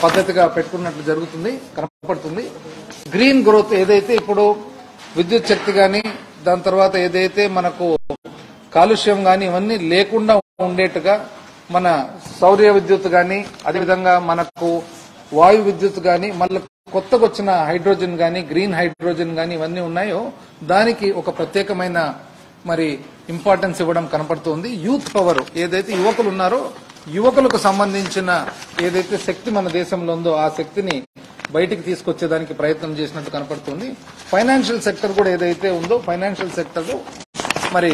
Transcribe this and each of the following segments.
పద్ధతిగా పెట్టుకున్నట్లు జరుగుతుంది కనపడుతుంది గ్రీన్ గ్రోత్ ఏదైతే ఇప్పుడు విద్యుత్ శక్తి కానీ దాని తర్వాత ఏదైతే మనకు కాలుష్యం కానీ ఇవన్నీ లేకుండా ఉండేట్టుగా మన సౌర్య విద్యుత్ కానీ అదేవిధంగా మనకు వాయు విద్యుత్ కానీ మళ్ళీ కొత్తగా వచ్చిన హైడ్రోజన్ కానీ గ్రీన్ హైడ్రోజన్ కానీ ఇవన్నీ ఉన్నాయో దానికి ఒక ప్రత్యేకమైన మరి ఇంపార్టెన్స్ ఇవ్వడం కనపడుతుంది యూత్ పవర్ ఏదైతే యువకులు ఉన్నారో యువకులకు సంబంధించిన ఏదైతే శక్తి మన దేశంలో ఉందో ఆ శక్తిని బయటికి తీసుకొచ్చేదానికి ప్రయత్నం చేసినట్టు కనపడుతుంది ఫైనాన్షియల్ సెక్టర్ కూడా ఏదైతే ఉందో ఫైనాన్షియల్ సెక్టర్ మరి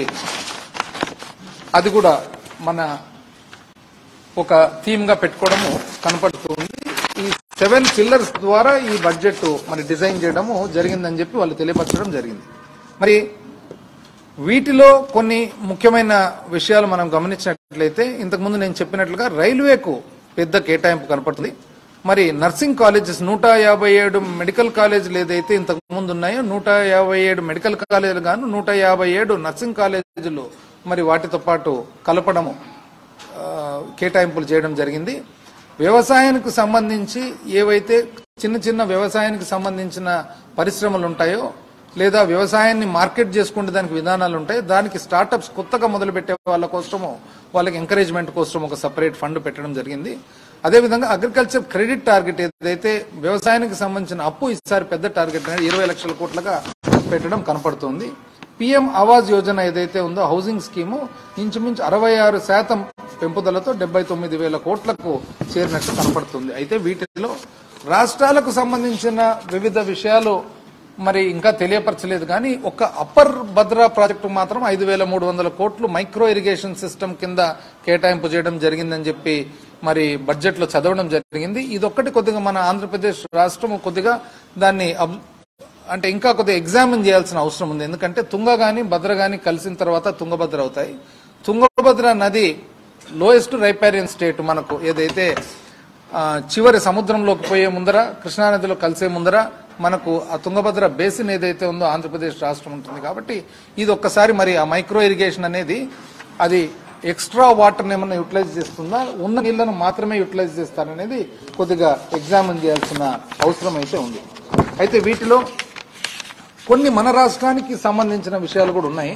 అది కూడా మన ఒక థీమ్ గా పెట్టుకోవడము కనపడుతుంది ఈ సెవెన్ పిల్లర్స్ ద్వారా ఈ బడ్జెట్ మరి డిజైన్ చేయడము జరిగిందని చెప్పి వాళ్ళు తెలియపరచడం జరిగింది మరి వీటిలో కొన్ని ముఖ్యమైన విషయాలు మనం గమనించినట్లయితే ఇంతకుముందు నేను చెప్పినట్లుగా రైల్వేకు పెద్ద కేటాయింపు కనపడుతుంది మరి నర్సింగ్ కాలేజెస్ నూట యాభై ఏడు మెడికల్ కాలేజీలు ఏదైతే ఇంతకు ముందు ఉన్నాయో నూట యాభై ఏడు మెడికల్ కాలేజీలు గాను నూట యాభై ఏడు నర్సింగ్ కాలేజీలు మరి వాటితో పాటు కలపడము ఆ, కేటాయింపులు చేయడం జరిగింది వ్యవసాయానికి సంబంధించి ఏవైతే చిన్న చిన్న వ్యవసాయానికి సంబంధించిన పరిశ్రమలు ఉంటాయో లేదా వ్యవసాయాన్ని మార్కెట్ చేసుకునే దానికి విధానాలు ఉంటాయి దానికి స్టార్టప్స్ కొత్తగా మొదలుపెట్టే వాళ్ళ కోసము వాళ్ళకి ఎంకరేజ్మెంట్ కోసం ఒక సపరేట్ ఫండ్ పెట్టడం జరిగింది అదేవిధంగా అగ్రికల్చర్ క్రెడిట్ టార్గెట్ ఏదైతే వ్యవసాయానికి సంబంధించిన అప్పు ఈసారి పెద్ద టార్గెట్ అనేది ఇరవై లక్షల కోట్లుగా పెట్టడం కనపడుతుంది పిఎం ఆవాజ్ యోజన ఏదైతే ఉందో హౌసింగ్ స్కీము ఇంచుమించు అరవై ఆరు శాతం పెంపుదలతో డెబ్బై తొమ్మిది వేల కోట్లకు చేరినట్టు కనపడుతుంది అయితే వీటిలో రాష్ట్రాలకు సంబంధించిన వివిధ విషయాలు మరి ఇంకా తెలియపరచలేదు కానీ ఒక అప్పర్ భద్రా ప్రాజెక్టు మాత్రం ఐదు వేల మూడు వందల కోట్లు మైక్రో ఇరిగేషన్ సిస్టమ్ కింద కేటాయింపు చేయడం జరిగిందని చెప్పి మరి బడ్జెట్ లో చదవడం జరిగింది ఇదొక్కటి కొద్దిగా మన ఆంధ్రప్రదేశ్ రాష్ట్రం కొద్దిగా దాన్ని అబ్- అంటే ఇంకా కొద్దిగా ఎగ్జామిన్ చేయాల్సిన అవసరం ఉంది ఎందుకంటే తుంగ గాని భద్ర గాని కలిసిన తర్వాత తుంగభద్ర అవుతాయి తుంగభద్ర నది లోయెస్ట్ రైపారియన్ స్టేట్ మనకు ఏదైతే ఆ, చివరి సముద్రంలోకి పోయే ముందర కృష్ణానదిలో కలిసే ముందర మనకు ఆ తుంగభద్ర బేసిన్ ఏదైతే ఉందో ఆంధ్రప్రదేశ్ రాష్ట్రం ఉంటుంది కాబట్టి ఇది ఒక్కసారి మరి ఆ మైక్రో ఇరిగేషన్ అనేది అది ఎక్స్ట్రా వాటర్ ఏమన్నా యూటిలైజ్ చేస్తుందా ఉన్న నీళ్లను మాత్రమే యూటిలైజ్ చేస్తారనేది కొద్దిగా ఎగ్జామిన్ చేయాల్సిన అవసరం అయితే ఉంది అయితే వీటిలో కొన్ని మన రాష్ట్రానికి సంబంధించిన విషయాలు కూడా ఉన్నాయి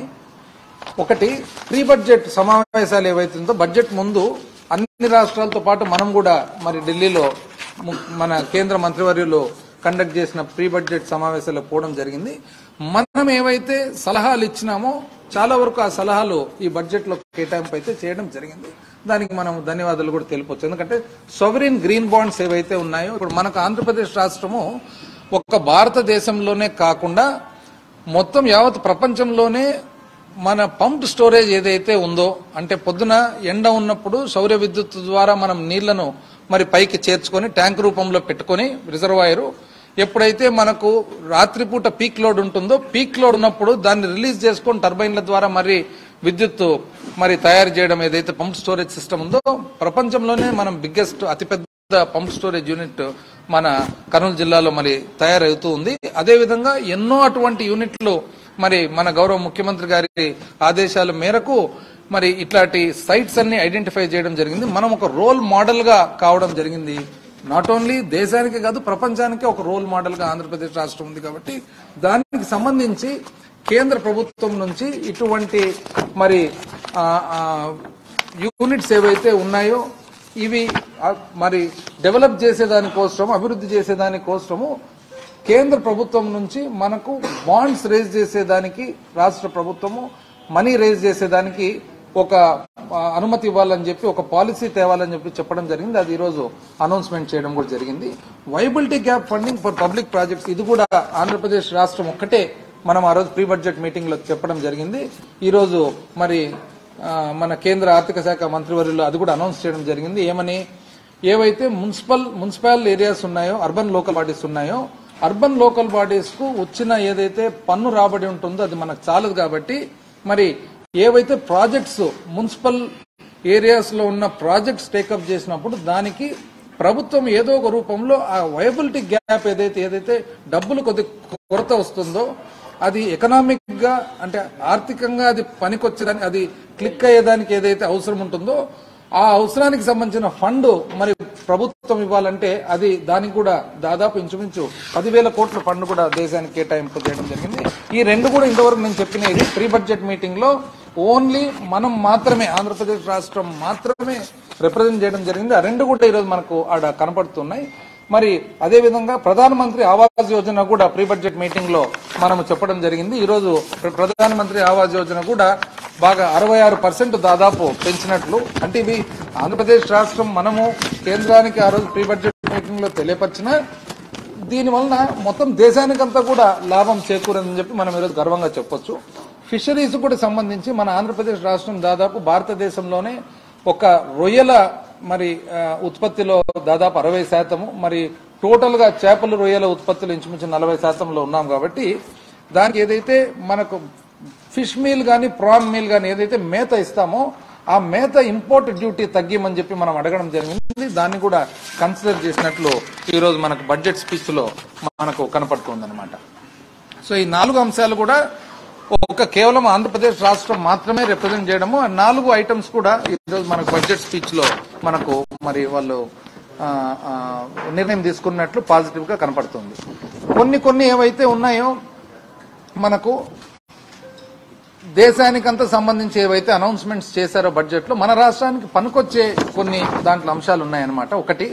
ఒకటి ప్రీ బడ్జెట్ సమావేశాలు ఏవైతే ఉందో బడ్జెట్ ముందు అన్ని రాష్ట్రాలతో పాటు మనం కూడా మరి ఢిల్లీలో ము- మన కేంద్ర మంత్రివర్యులు కండక్ట్ చేసిన ప్రీ బడ్జెట్ సమావేశాల్లో పోవడం జరిగింది మనం ఏవైతే సలహాలు ఇచ్చినామో చాలా వరకు ఆ సలహాలు ఈ బడ్జెట్ లో కేటాయింపు అయితే చేయడం జరిగింది దానికి మనం ధన్యవాదాలు కూడా తెలిపొచ్చు ఎందుకంటే సొవరిన్ గ్రీన్ బాండ్స్ ఏవైతే ఉన్నాయో ఇప్పుడు మనకు ఆంధ్రప్రదేశ్ రాష్ట్రము ఒక్క భారతదేశంలోనే కాకుండా మొత్తం యావత్ ప్రపంచంలోనే మన పంప్ స్టోరేజ్ ఏదైతే ఉందో అంటే పొద్దున ఎండ ఉన్నప్పుడు సౌర విద్యుత్ ద్వారా మనం నీళ్లను మరి పైకి చేర్చుకొని ట్యాంక్ రూపంలో పెట్టుకొని రిజర్వాయరు ఎప్పుడైతే మనకు రాత్రిపూట పీక్ లోడ్ ఉంటుందో పీక్ లోడ్ ఉన్నప్పుడు దాన్ని రిలీజ్ చేసుకొని టర్బైన్ల ద్వారా మరి విద్యుత్ మరి తయారు చేయడం ఏదైతే పంప్ స్టోరేజ్ సిస్టమ్ ఉందో ప్రపంచంలోనే మనం బిగ్గెస్ట్ అతిపెద్ద పంప్ స్టోరేజ్ యూనిట్ మన కర్నూలు జిల్లాలో మరి తయారవుతూ ఉంది అదేవిధంగా ఎన్నో అటువంటి యూనిట్లు మరి మన గౌరవ ముఖ్యమంత్రి గారి ఆదేశాల మేరకు మరి ఇట్లాంటి సైట్స్ అన్ని ఐడెంటిఫై చేయడం జరిగింది మనం ఒక రోల్ మోడల్ గా కావడం జరిగింది నాట్ ఓన్లీ దేశానికి కాదు ప్రపంచానికి ఒక రోల్ మోడల్ గా ఆంధ్రప్రదేశ్ రాష్ట్రం ఉంది కాబట్టి దానికి సంబంధించి కేంద్ర ప్రభుత్వం నుంచి ఇటువంటి మరి ఆ, ఆ, యూనిట్స్ ఏవైతే ఉన్నాయో ఇవి ఆ, మరి డెవలప్ చేసేదాని కోసం అభివృద్ధి చేసేదాని కోసము కేంద్ర ప్రభుత్వం నుంచి మనకు బాండ్స్ రేజ్ చేసేదానికి రాష్ట్ర ప్రభుత్వము మనీ రేజ్ చేసేదానికి ఒక ఆ, అనుమతి ఇవ్వాలని చెప్పి ఒక పాలసీ తేవాలని చెప్పి చెప్పడం జరిగింది అది ఈరోజు అనౌన్స్మెంట్ చేయడం కూడా జరిగింది viability gap funding for public projects ఇది కూడా ఆంధ్రప్రదేశ్ రాష్ట్రం ఒక్కటే మనం ఆ రోజు ప్రీ బడ్జెట్ మీటింగ్ లో చెప్పడం జరిగింది ఈ రోజు మరి ఆ, మన కేంద్ర ఆర్థిక శాఖ మంత్రివర్యులు అది కూడా అనౌన్స్ చేయడం జరిగింది ఏమని ఏవైతే మున్సిపల్ మున్సిపల్ ఏరియాస్ ఉన్నాయో అర్బన్ లోకల్ బాడీస్ ఉన్నాయో అర్బన్ లోకల్ బాడీస్ కు వచ్చిన ఏదైతే పన్ను రాబడి ఉంటుందో అది మనకు చాలదు కాబట్టి మరి ఏవైతే ప్రాజెక్ట్స్ మున్సిపల్ ఏరియాస్ లో ఉన్న ప్రాజెక్ట్స్ టేకప్ చేసినప్పుడు దానికి ప్రభుత్వం ఏదో ఒక రూపంలో ఆ వైబిలిటీ గ్యాప్ ఏదైతే ఏదైతే డబ్బులు కొద్ది కొరత వస్తుందో అది ఎకనామిక్ గా అంటే ఆర్థికంగా అది పనికొచ్చడానికి అది క్లిక్ అయ్యేదానికి ఏదైతే అవసరం ఉంటుందో ఆ అవసరానికి సంబంధించిన ఫండ్ మరి ప్రభుత్వం ఇవ్వాలంటే అది దానికి కూడా దాదాపు ఇంచుమించు పదివేల కోట్ల ఫండ్ కూడా దేశానికి కేటాయింపు చేయడం జరిగింది ఈ రెండు కూడా ఇంతవరకు నేను చెప్పిన ఇది ప్రీ బడ్జెట్ మీటింగ్ లో ఓన్లీ మనం మాత్రమే ఆంధ్రప్రదేశ్ రాష్ట్రం మాత్రమే రిప్రజెంట్ చేయడం జరిగింది ఆ రెండు కూడా ఈరోజు మనకు ఆడ కనపడుతున్నాయి మరి అదే విధంగా ప్రధానమంత్రి ఆవాస్ యోజన కూడా ప్రీ బడ్జెట్ మీటింగ్ లో మనం చెప్పడం జరిగింది ఈ రోజు ప్ర- ప్రధానమంత్రి ఆవాస్ యోజన కూడా బాగా అరవై ఆరు పర్సెంట్ దాదాపు పెంచినట్లు అంటే ఇవి ఆంధ్రప్రదేశ్ రాష్ట్రం మనము కేంద్రానికి ఆ రోజు ప్రీ బడ్జెట్ మీటింగ్ లో తెలియపరిచిన దీని వలన మొత్తం దేశానికంతా కూడా లాభం చేకూరని చెప్పి మనం ఈరోజు గర్వంగా చెప్పొచ్చు ఫిషరీస్ కూడా సంబంధించి మన ఆంధ్రప్రదేశ్ రాష్ట్రం దాదాపు భారతదేశంలోనే ఒక రొయ్యల మరి ఆ, ఉత్పత్తిలో దాదాపు అరవై శాతము మరి టోటల్ గా చేపలు రొయ్యల ఉత్పత్తులు ఇంచుమించు నలభై శాతంలో ఉన్నాం కాబట్టి దానికి ఏదైతే మనకు ఫిష్ మీల్ కానీ ప్రాన్ మీల్ కానీ ఏదైతే మేత ఇస్తామో ఆ మేత ఇంపోర్ట్ డ్యూటీ తగ్గిమని చెప్పి మనం అడగడం జరిగింది దాన్ని కూడా కన్సిడర్ చేసినట్లు ఈ రోజు మనకు బడ్జెట్ స్పీచ్ లో మనకు కనపడుతుంది అనమాట సో ఈ నాలుగు అంశాలు కూడా ఒక కేవలం ఆంధ్రప్రదేశ్ రాష్ట్రం మాత్రమే రిప్రజెంట్ చేయడము ఆ నాలుగు ఐటమ్స్ కూడా ఈరోజు మనకు బడ్జెట్ స్పీచ్ లో మనకు మరి వాళ్ళు ఆ, ఆ, నిర్ణయం తీసుకున్నట్లు పాజిటివ్ గా కనపడుతుంది కొన్ని కొన్ని ఏవైతే ఉన్నాయో మనకు దేశానికంతా సంబంధించి ఏవైతే అనౌన్స్మెంట్స్ చేశారో బడ్జెట్ లో మన రాష్ట్రానికి పనికొచ్చే కొన్ని దాంట్లో అంశాలు ఉన్నాయన్నమాట ఒకటి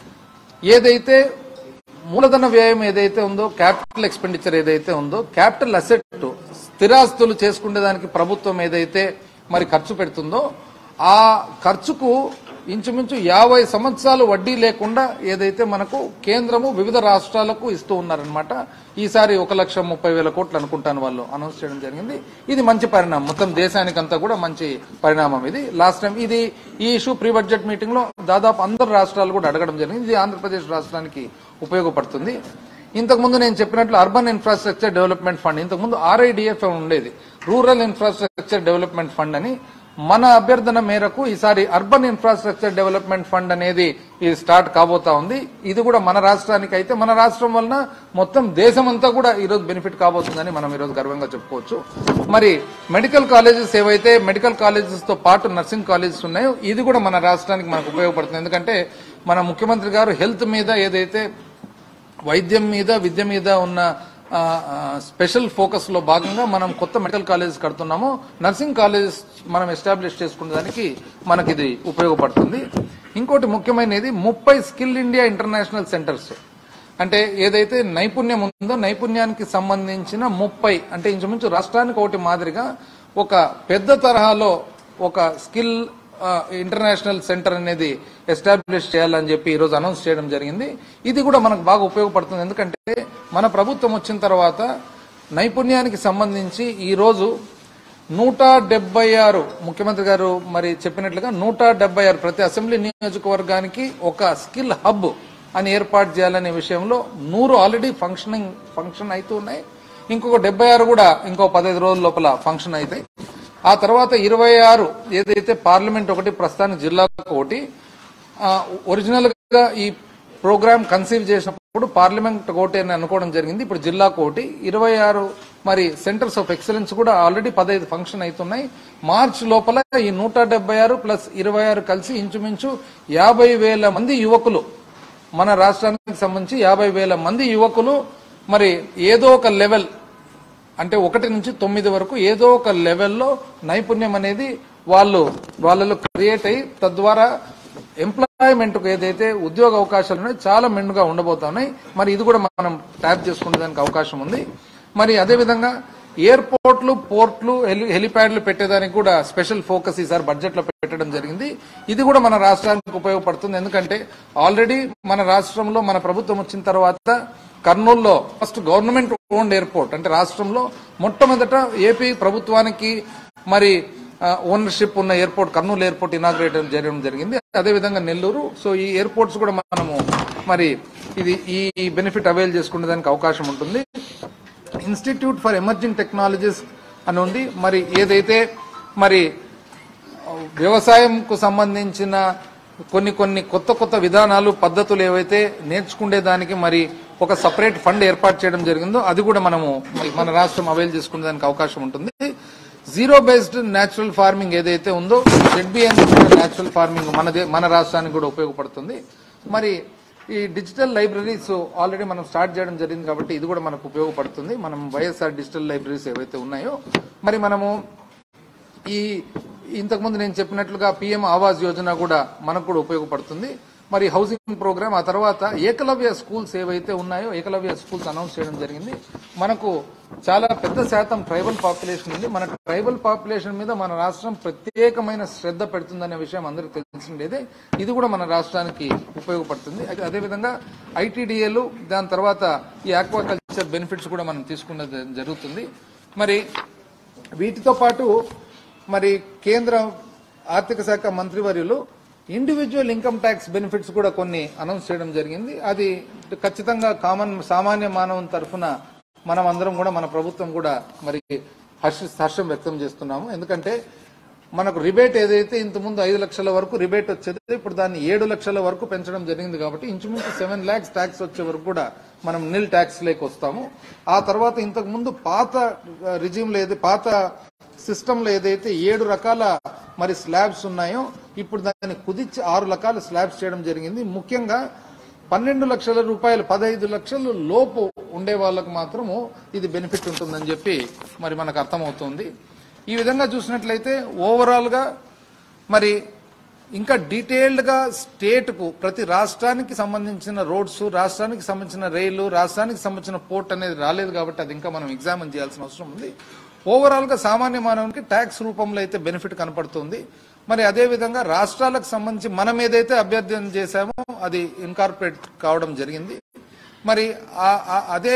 ఏదైతే మూలధన వ్యయం ఏదైతే ఉందో క్యాపిటల్ ఎక్స్పెండిచర్ ఏదైతే ఉందో క్యాపిటల్ అసెట్ స్థిరాస్తులు చేసుకునే దానికి ప్రభుత్వం ఏదైతే మరి ఖర్చు పెడుతుందో ఆ ఖర్చుకు ఇంచుమించు యాభై సంవత్సరాలు వడ్డీ లేకుండా ఏదైతే మనకు కేంద్రము వివిధ రాష్ట్రాలకు ఇస్తూ ఉన్నారనమాట ఈసారి ఒక లక్ష ముప్పై వేల కోట్లు అనుకుంటాను వాళ్ళు అనౌన్స్ చేయడం జరిగింది ఇది మంచి పరిణామం మొత్తం దేశానికంతా కూడా మంచి పరిణామం ఇది లాస్ట్ టైం ఇది ఈ ఇష్యూ ప్రీ బడ్జెట్ మీటింగ్ లో దాదాపు అందరు రాష్ట్రాలు కూడా అడగడం జరిగింది ఇది ఆంధ్రప్రదేశ్ రాష్ట్రానికి ఉపయోగపడుతుంది ఇంతకుముందు నేను చెప్పినట్లు అర్బన్ ఇన్ఫ్రాస్ట్రక్చర్ డెవలప్మెంట్ ఫండ్ ఇంతకుముందు ఆర్ఐడిఎఫ్ ఉండేది రూరల్ ఇన్ఫ్రాస్ట్రక్చర్ డెవలప్మెంట్ ఫండ్ అని మన అభ్యర్థన మేరకు ఈసారి అర్బన్ ఇన్ఫ్రాస్ట్రక్చర్ డెవలప్మెంట్ ఫండ్ అనేది ఇది స్టార్ట్ కాబోతా ఉంది ఇది కూడా మన రాష్ట్రానికి అయితే మన రాష్ట్రం వలన మొత్తం దేశమంతా కూడా ఈ రోజు బెనిఫిట్ కాబోతుందని మనం ఈ రోజు గర్వంగా చెప్పుకోవచ్చు మరి మెడికల్ కాలేజెస్ ఏవైతే మెడికల్ కాలేజెస్ తో పాటు నర్సింగ్ కాలేజెస్ ఉన్నాయో ఇది కూడా మన రాష్ట్రానికి మనకు ఉపయోగపడుతుంది ఎందుకంటే మన ముఖ్యమంత్రి గారు హెల్త్ మీద ఏదైతే వైద్యం మీద విద్య మీద ఉన్న ఆ, ఆ, స్పెషల్ ఫోకస్ లో భాగంగా మనం కొత్త మెడికల్ కాలేజెస్ కడుతున్నాము నర్సింగ్ కాలేజెస్ మనం ఎస్టాబ్లిష్ చేసుకునే దానికి మనకి ఇది ఉపయోగపడుతుంది ఇంకోటి ముఖ్యమైనది ముప్పై స్కిల్ ఇండియా ఇంటర్నేషనల్ సెంటర్స్ అంటే ఏదైతే నైపుణ్యం ఉందో నైపుణ్యానికి సంబంధించిన ముప్పై అంటే ఇంచుమించు రాష్ట్రానికి ఒకటి మాదిరిగా ఒక పెద్ద తరహాలో ఒక స్కిల్ ఆ, ఇంటర్నేషనల్ సెంటర్ అనేది ఎస్టాబ్లిష్ చేయాలని చెప్పి ఈ రోజు అనౌన్స్ చేయడం జరిగింది ఇది కూడా మనకు బాగా ఉపయోగపడుతుంది ఎందుకంటే మన ప్రభుత్వం వచ్చిన తర్వాత నైపుణ్యానికి సంబంధించి ఈ రోజు నూట డెబ్బై ఆరు ముఖ్యమంత్రి గారు మరి చెప్పినట్లుగా నూట డెబ్బై ఆరు ప్రతి అసెంబ్లీ నియోజకవర్గానికి ఒక స్కిల్ హబ్ అని ఏర్పాటు చేయాలనే విషయంలో నూరు ఆల్రెడీ ఫంక్షనింగ్ ఫంక్షన్ అవుతూ ఉన్నాయి ఇంకొక డెబ్బై ఆరు కూడా ఇంకో పదహైదు రోజుల లోపల ఫంక్షన్ అవుతాయి ఆ తర్వాత ఇరవై ఆరు ఏదైతే పార్లమెంట్ ఒకటి ప్రస్తుతానికి జిల్లాకు ఒకటి ఒరిజినల్ గా ఈ ప్రోగ్రామ్ కన్సీవ్ చేసినప్పుడు పార్లమెంట్ ఒకటి అని అనుకోవడం జరిగింది ఇప్పుడు జిల్లాకు ఒకటి ఇరవై ఆరు మరి సెంటర్స్ ఆఫ్ ఎక్సలెన్స్ కూడా ఆల్రెడీ పదహైదు ఫంక్షన్ అవుతున్నాయి మార్చ్ లోపల ఈ నూట డెబ్బై ఆరు ప్లస్ ఇరవై ఆరు కలిసి ఇంచుమించు యాభై వేల మంది యువకులు మన రాష్ట్రానికి సంబంధించి యాభై వేల మంది యువకులు మరి ఏదో ఒక లెవెల్ అంటే ఒకటి నుంచి తొమ్మిది వరకు ఏదో ఒక లెవెల్లో నైపుణ్యం అనేది వాళ్ళు వాళ్ళలో క్రియేట్ అయ్యి తద్వారా ఎంప్లాయ్మెంట్ కు ఏదైతే ఉద్యోగ అవకాశాలు ఉన్నాయో చాలా మెండుగా ఉండబోతున్నాయి మరి ఇది కూడా మనం ట్యాప్ చేసుకునే దానికి అవకాశం ఉంది మరి అదే విధంగా ఎయిర్పోర్ట్లు పోర్ట్లు హెలి హెలిప్యాడ్లు పెట్టేదానికి కూడా స్పెషల్ ఫోకస్ ఈసారి బడ్జెట్ లో పెట్టడం జరిగింది ఇది కూడా మన రాష్ట్రానికి ఉపయోగపడుతుంది ఎందుకంటే ఆల్రెడీ మన రాష్ట్రంలో మన ప్రభుత్వం వచ్చిన తర్వాత కర్నూలులో ఫస్ట్ గవర్నమెంట్ ఓన్డ్ ఎయిర్పోర్ట్ అంటే రాష్ట్రంలో మొట్టమొదట ఏపీ ప్రభుత్వానికి మరి ఓనర్షిప్ ఉన్న ఎయిర్పోర్ట్ కర్నూలు ఎయిర్పోర్ట్ ఇనాగ్రేట్ చేయడం జరిగింది అదేవిధంగా నెల్లూరు సో ఈ ఎయిర్పోర్ట్స్ కూడా మనము మరి ఇది ఈ బెనిఫిట్ అవైల్ చేసుకునే దానికి అవకాశం ఉంటుంది ఇన్స్టిట్యూట్ ఫర్ ఎమర్జింగ్ టెక్నాలజీస్ అని ఉంది మరి ఏదైతే మరి వ్యవసాయంకు సంబంధించిన కొన్ని కొన్ని కొత్త కొత్త విధానాలు పద్ధతులు ఏవైతే నేర్చుకునే దానికి మరి ఒక సపరేట్ ఫండ్ ఏర్పాటు చేయడం జరిగిందో అది కూడా మనము మరి మన రాష్ట్రం అవైల్ చేసుకునే దానికి అవకాశం ఉంటుంది జీరో బేస్డ్ న్యాచురల్ ఫార్మింగ్ ఏదైతే ఉందో జెడ్బిఎన్ న్యాచురల్ ఫార్మింగ్ మన దే- మన రాష్ట్రానికి కూడా ఉపయోగపడుతుంది మరి ఈ డిజిటల్ లైబ్రరీస్ ఆల్రెడీ మనం స్టార్ట్ చేయడం జరిగింది కాబట్టి ఇది కూడా మనకు ఉపయోగపడుతుంది మనం వైఎస్ఆర్ డిజిటల్ లైబ్రరీస్ ఏవైతే ఉన్నాయో మరి మనము ఈ ఇంతకుముందు నేను చెప్పినట్లుగా పిఎం ఆవాస్ యోజన కూడా మనకు కూడా ఉపయోగపడుతుంది మరి హౌసింగ్ ప్రోగ్రామ్ ఆ తర్వాత ఏకలవ్య స్కూల్స్ ఏవైతే ఉన్నాయో ఏకలవ్య స్కూల్స్ అనౌన్స్ చేయడం జరిగింది మనకు చాలా పెద్ద శాతం ట్రైబల్ పాపులేషన్ ఉంది మన ట్రైబల్ పాపులేషన్ మీద మన రాష్ట్రం ప్రత్యేకమైన శ్రద్ధ పెడుతుందనే విషయం అందరికీ తెలిసిండేదే ఇది కూడా మన రాష్ట్రానికి ఉపయోగపడుతుంది అయితే అదేవిధంగా ఐటీడీఏలు దాని తర్వాత ఈ ఆక్వాకల్చర్ బెనిఫిట్స్ కూడా మనం తీసుకున్నది జరుగుతుంది మరి వీటితో పాటు మరి కేంద్ర ఆర్థిక శాఖ మంత్రివర్యులు ఇండివిజువల్ ఇన్కమ్ ట్యాక్స్ బెనిఫిట్స్ కూడా కొన్ని అనౌన్స్ చేయడం జరిగింది అది ఖచ్చితంగా కామన్ సామాన్య మానవం తరఫున మనం అందరం కూడా మన ప్రభుత్వం కూడా మరి హర్ష హర్షం వ్యక్తం చేస్తున్నాము ఎందుకంటే మనకు రిబేట్ ఏదైతే ఇంతకుముందు ఐదు లక్షల వరకు రిబేట్ వచ్చేది ఇప్పుడు దాన్ని ఏడు లక్షల వరకు పెంచడం జరిగింది కాబట్టి ఇంచుమించు సెవెన్ ల్యాక్స్ ట్యాక్స్ వచ్చే వరకు కూడా మనం నిల్ ట్యాక్స్ లేక వస్తాము ఆ తర్వాత ఇంతకు ముందు పాత రిజిమ్లో ఏది పాత సిస్టంలో ఏదైతే ఏడు రకాల మరి స్లాబ్స్ ఉన్నాయో ఇప్పుడు దాన్ని కుదించి ఆరు రకాల స్లాబ్స్ చేయడం జరిగింది ముఖ్యంగా పన్నెండు లక్షల రూపాయలు పదహైదు లక్షలు లోపు ఉండే వాళ్ళకు మాత్రము ఇది బెనిఫిట్ ఉంటుందని చెప్పి మరి మనకు అర్థమవుతుంది ఈ విధంగా చూసినట్లయితే ఓవరాల్ గా మరి ఇంకా డీటెయిల్డ్ గా స్టేట్ కు ప్రతి రాష్ట్రానికి సంబంధించిన రోడ్స్ రాష్ట్రానికి సంబంధించిన రైలు రాష్ట్రానికి సంబంధించిన పోర్ట్ అనేది రాలేదు కాబట్టి అది ఇంకా మనం ఎగ్జామిన్ చేయాల్సిన అవసరం ఉంది ఓవరాల్ గా సామాన్య మానవునికి ట్యాక్స్ రూపంలో అయితే బెనిఫిట్ కనపడుతుంది మరి అదే విధంగా రాష్ట్రాలకు సంబంధించి మనం ఏదైతే అభ్యర్థన చేశామో అది ఇన్కార్పొరేట్ కావడం జరిగింది మరి ఆ- ఆ- అదే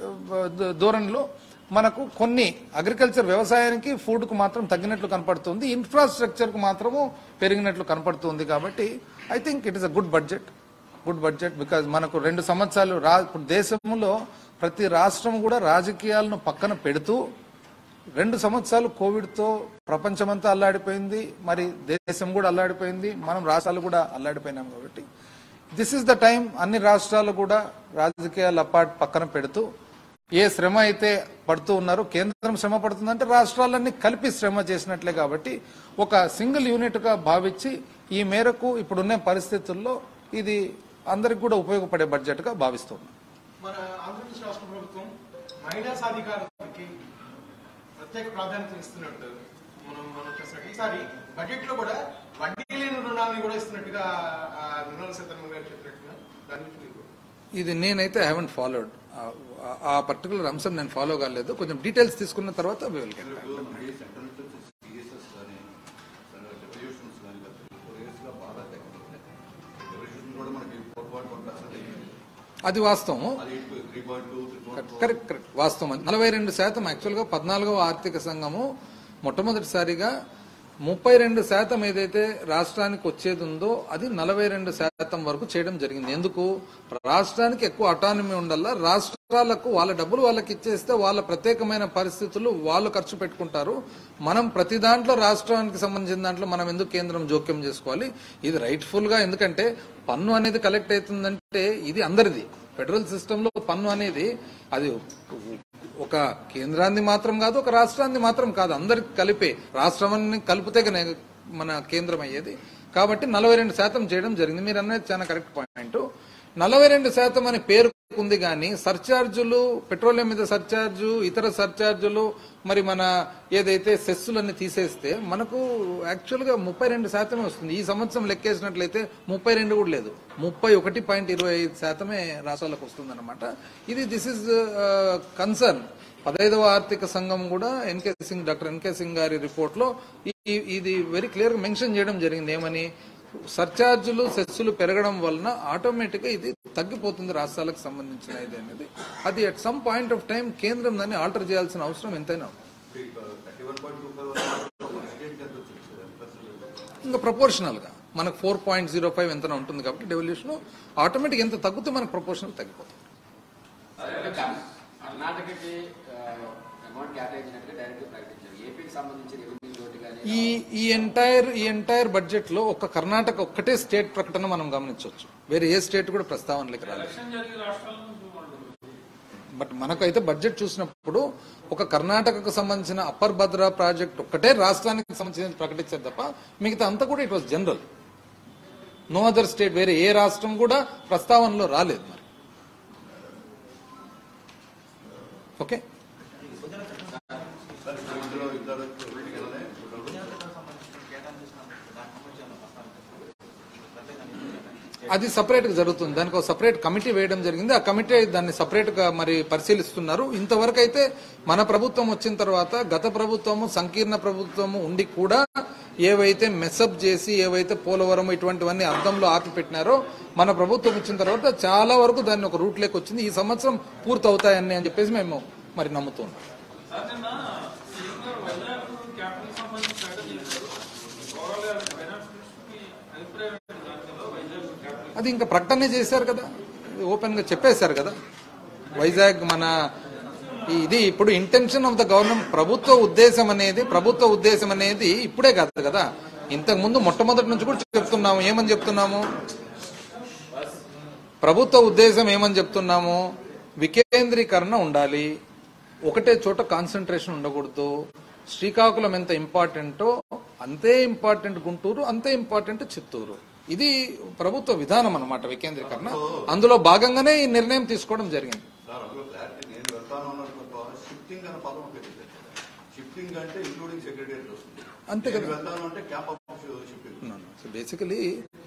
ద- ధోరణిలో మనకు కొన్ని అగ్రికల్చర్ వ్యవసాయానికి ఫుడ్ కు మాత్రం తగ్గినట్లు కనపడుతుంది ఇన్ఫ్రాస్ట్రక్చర్ కు మాత్రము పెరిగినట్లు కనపడుతుంది కాబట్టి I think it is a good budget good budget because మనకు రెండు సంవత్సరాలు రా ఇప్పుడు దేశంలో ప్రతి రాష్ట్రం కూడా రాజకీయాలను పక్కన పెడుతూ రెండు సంవత్సరాలు కోవిడ్తో ప్రపంచమంతా అల్లాడిపోయింది మరి దేశం కూడా అల్లాడిపోయింది మనం రాష్ట్రాలు కూడా అల్లాడిపోయినాం కాబట్టి దిస్ ఇస్ ద టైం అన్ని రాష్ట్రాలు కూడా రాజకీయాలు అపార్ట్ పక్కన పెడుతూ ఏ శ్రమ అయితే పడుతూ ఉన్నారో కేంద్రం శ్రమ పడుతుందంటే రాష్ట్రాలన్నీ కలిపి శ్రమ చేసినట్లే కాబట్టి ఒక సింగిల్ యూనిట్ గా భావించి ఈ మేరకు ఇప్పుడున్న పరిస్థితుల్లో ఇది అందరికి కూడా ఉపయోగపడే బడ్జెట్ గా భావిస్తున్నాం మన ఆంధ్రప్రదేశ్ రాష్ట్ర ప్రభుత్వం మహిళా సాధికారతకి ప్రత్యేక ప్రాధాన్యత ఇస్తున్నట్టు మనం మనం చూసినట్టు ఈసారి బడ్జెట్ లో కూడా వడ్డీ లేని రుణాలను కూడా ఇస్తున్నట్టుగా ఆ, నిర్మలా సీతారామన్ గారు చెప్పినట్టుగా దాని గురించి మీకు ఇది నేనైతే ఐ హెవెంట్ ఫాలోడ్ ఆ పర్టికులర్ అంశం నేను ఫాలో కాలేదు కొంచెం డీటెయిల్స్ తీసుకున్న తర్వాత we will get back. మరి సెంట్రల్ నుంచి వచ్చే సిఎస్ఎస్ కానీ రెవల్యూషన్స్ కానీ ఫోర్ ఇయర్స్గా బాగా తగ్గింది రెవల్యూషన్ కూడా మనకి ఫోర్ పాయింట్ వన్ పర్సెంట్ అది వాస్తవం అది three point two three point correct correct వాస్తవం అది. నలభై రెండు శాతం యాక్చువల్గా పద్నాలుగవ ఆర్థిక సంఘము మొట్టమొదటిసారిగా ముప్పై రెండు శాతం ఏదైతే రాష్ట్రానికి వచ్చేది ఉందో అది నలభై రెండు శాతం వరకు చేయడం జరిగింది ఎందుకు రాష్ట్రానికి ఎక్కువ అటానమీ ఉండాలా రాష్ట్రాలకు వాళ్ళ డబ్బులు వాళ్ళకి ఇచ్చేస్తే వాళ్ళ ప్రత్యేకమైన పరిస్థితులు వాళ్ళు ఖర్చు పెట్టుకుంటారు మనం ప్రతి దాంట్లో రాష్ట్రానికి సంబంధించిన దాంట్లో మనం ఎందుకు కేంద్రం జోక్యం చేసుకోవాలి ఇది రైట్ఫుల్ గా ఎందుకంటే పన్ను అనేది కలెక్ట్ అవుతుందంటే ఇది అందరిది ఫెడరల్ సిస్టమ్ లో పన్ను అనేది అది ఒక కేంద్రాన్ని మాత్రం కాదు ఒక రాష్ట్రాన్ని మాత్రం కాదు అందరికి కలిపే రాష్ట్రాన్ని కలిపితే గనే మన కేంద్రం అయ్యేది కాబట్టి నలభై రెండు శాతం చేయడం జరిగింది మీరు అనేది చాలా కరెక్ట్ పాయింట్ నలభై రెండు శాతం అని పేరుకుంది కానీ సర్చార్జులు పెట్రోలియం మీద సర్చార్జు ఇతర సర్చార్జులు మరి మన ఏదైతే సెస్సులన్నీ తీసేస్తే మనకు యాక్చువల్ గా ముప్పై రెండు శాతమే వస్తుంది ఈ సంవత్సరం లెక్కేసినట్లయితే ముప్పై రెండు కూడా లేదు ముప్పై ఒకటి పాయింట్ ఇరవై ఐదు శాతమే రాష్ట్రాలకు వస్తుందన్నమాట ఇది దిస్ ఇస్ కన్సర్న్ పదహైదవ ఆర్థిక సంఘం కూడా NK Singh doctor NK Singh గారి రిపోర్ట్ లో ఈ- ఇది వెరీ క్లియర్ గా మెన్షన్ చేయడం జరిగింది ఏమని సర్చార్జులు సెస్సులు పెరగడం వలన ఆటోమేటిక్ గా ఇది తగ్గిపోతుంది రాష్ట్రాలకు సంబంధించిన ఇది అనేది అది at some point of time కేంద్రం దాన్ని ఆల్టర్ చేయాల్సిన అవసరం ఎంతైనా ఉంది. Thirty one point two five state ఎంత వచ్చింది సార్ ఎంత అసలు? ఇంకా ప్రపోర్షనల్ గా మనకు ఫోర్ పాయింట్ జీరో ఫైవ్ ఎంత ఉంటుంది కాబట్టి డెవల్యూషన్ ఆటోమేటిక్ ఎంత తగ్గితే మనకు ప్రపోర్షనల్ తగ్గిపోతుంది కర్ణాటకకి అమౌంట్ కేటాయించినట్టుగా డైరెక్ట్ ప్రకటించారు ఏపీకి సంబంధించి రెవెన్యూ లోటు కానీ ఈ ఈ ఎంటైర్ ఈ ఎంటైర్ బడ్జెట్ లో ఒక కర్ణాటక ఒక్కటే స్టేట్ ప్రకటన మనం గమనించవచ్చు వేరే ఏ స్టేట్ కూడా ప్రస్తావనలోకి రాలేదు బట్ మనకైతే బడ్జెట్ చూసినప్పుడు ఒక కర్ణాటకకు సంబంధించిన అప్పర్ భద్ర ప్రాజెక్ట్ ఒక్కటే రాష్ట్రానికి సంబంధించి ప్రకటించారు తప్ప మిగతా అంతా కూడా it was general no other state వేరే ఏ రాష్ట్రం కూడా ప్రస్తావనలో రాలేదు మరి ఓకే సార్ ఇప్పుడు ఇందులో ఇద్దరు వెళ్ళగానే అది సపరేట్ గా జరుగుతుంది దానికి ఒక సపరేట్ కమిటీ వేయడం జరిగింది ఆ కమిటీ దాన్ని సపరేట్ గా మరి పరిశీలిస్తున్నారు ఇంతవరకు అయితే మన ప్రభుత్వం వచ్చిన తర్వాత గత ప్రభుత్వము సంకీర్ణ ప్రభుత్వము ఉండి కూడా ఏవైతే మెసప్ చేసి ఏవైతే పోలవరం ఇటువంటివన్నీ అర్థంలో ఆపి పెట్టినారో మన ప్రభుత్వం వచ్చిన తర్వాత చాలా వరకు దాన్ని ఒక రూట్ లేక వచ్చింది ఈ సంవత్సరం పూర్తి అవుతాయని అని చెప్పేసి మేము మరి నమ్ముతున్నాం సార్ నిన్న సీఎం గారు వైజాగ్ క్యాపిటల్ సంబంధించి ప్రకటన చేశారు ఓవరాల్ ఫైనాన్స్ మినిస్టర్కి అభిప్రాయం ఏంటి దాంట్లో వైజాగ్ క్యాపిటల్ అది ఇంకా ప్రకటనే చేశారు కదా ఓపెన్ గా చెప్పేశారు కదా వైజాగ్ మన ఈ- ఇది ఇప్పుడు ఇంటెన్షన్ ఆఫ్ ద గవర్నమెంట్ ప్రభుత్వ ఉద్దేశం అనేది ప్రభుత్వ ఉద్దేశం అనేది ఇప్పుడే కాదు కదా ఇంతకు ముందు మొట్టమొదటి నుంచి కూడా చెప్తున్నాము ఏమని చెప్తున్నాము ప్రభుత్వ ఉద్దేశం ఏమని చెప్తున్నాము వికేంద్రీకరణ ఉండాలి ఒకటే చోట కాన్సన్ట్రేషన్ ఉండకూడదు శ్రీకాకుళం ఎంత ఇంపార్టెంటో అంతే ఇంపార్టెంట్ గుంటూరు అంతే ఇంపార్టెంట్ చిత్తూరు ఇది ప్రభుత్వ విధానం అన్నమాట వికేంద్రీకరణ అందులో భాగంగానే ఈ నిర్ణయం తీసుకోవడం జరిగింది సార్ అందులో క్లారిటీ నేను వెళ్తాను అన్నట్టు షిఫ్టింగ్ అనే పదం ఒకటి షిఫ్టింగ్ అంటే ఇంక్లూడింగ్ సెక్రటరీ వస్తుంది అంతే కదా. నేను వెళ్తాను అంటే camp of shifting so basically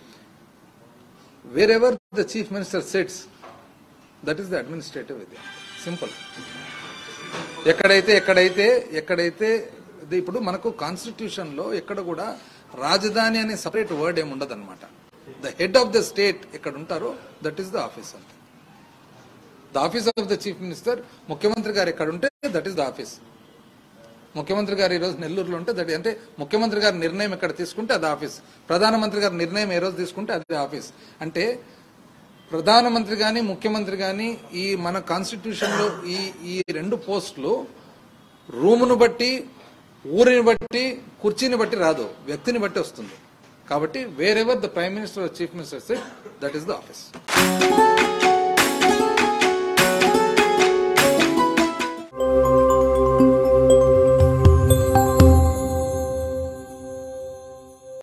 wherever the chief minister sets that is the administrative ఇది సింపుల్ ఎక్కడైతే ఎక్కడైతే ఎక్కడైతే ఇది ఇప్పుడు మనకు కాన్స్టిట్యూషన్ లో ఎక్కడ కూడా రాజధాని అనే సపరేట్ వర్డ్ ఏమి ఉండదు అనమాట the head of the state ఎక్కడ ఉంటారో దట్ ఈస్ ద ఆఫీస్ అంతే the office of the chief minister ముఖ్యమంత్రి గారు ఎక్కడ ఉంటే దట్ ఈస్ ద ఆఫీస్ ముఖ్యమంత్రి గారు ఈ రోజు నెల్లూరులో ఉంటే దట్ అంటే ముఖ్యమంత్రి గారి నిర్ణయం ఎక్కడ తీసుకుంటే అది ఆఫీస్ ప్రధానమంత్రి గారి నిర్ణయం ఏ రోజు తీసుకుంటే అది ఆఫీస్ అంటే ప్రధానమంత్రి గాని ముఖ్యమంత్రి గాని ఈ మన కాన్స్టిట్యూషన్ లో ఈ ఈ రెండు పోస్టులు రూమును బట్టి ఊరిని బట్టి కుర్చీని బట్టి రాదు వ్యక్తిని బట్టి వస్తుంది కాబట్టి wherever the prime minister chief minister that is the office